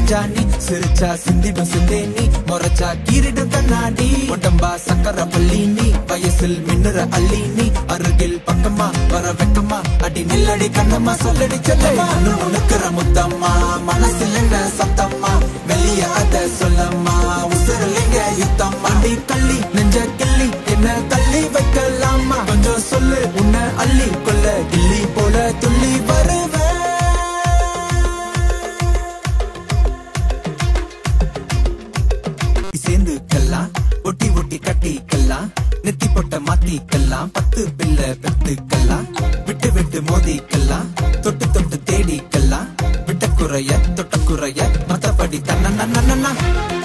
தெரிஞ்சா நீ சிரிச்சா சிந்திடும் சிந்தே நீ முறைச்சா கீரிடும் கண்ணாடி உடம்பா சக்கர பள்ளி நீ வயசில் மின்னுற அள்ளி நீ அருகில் பக்கமா வர வெக்கமா அடி நில்லடி கண்ணம்மா சொல்லடி சொல்லமா உனக்குற முத்தம்மா மனசில் என்ன சத்தம்மா வெளிய அத சொல்லம்மா உசுரலிங்க யுத்தம் அடி கள்ளி நெஞ்ச கிள்ளி என்ன தள்ளி வைக்கலாமா கொஞ்சம் சொல்லு உன்னை அள்ளி கொள்ள கிள்ளி போல துள்ளி வருவேன் சேர்ந்துக்கலாம் ஒட்டி ஒட்டி கட்டிக்கலாம் நெத்தி பொட்ட மாத்திக்கலாம் பத்து பிள்ளை பெத்துக்கலாம் விட்டு விட்டு மோதிக்கலாம் தொட்டு தொட்டு தேடிக்கலாம் விட்ட குறைய தொட்ட குறைய மத்தபடி தன்ன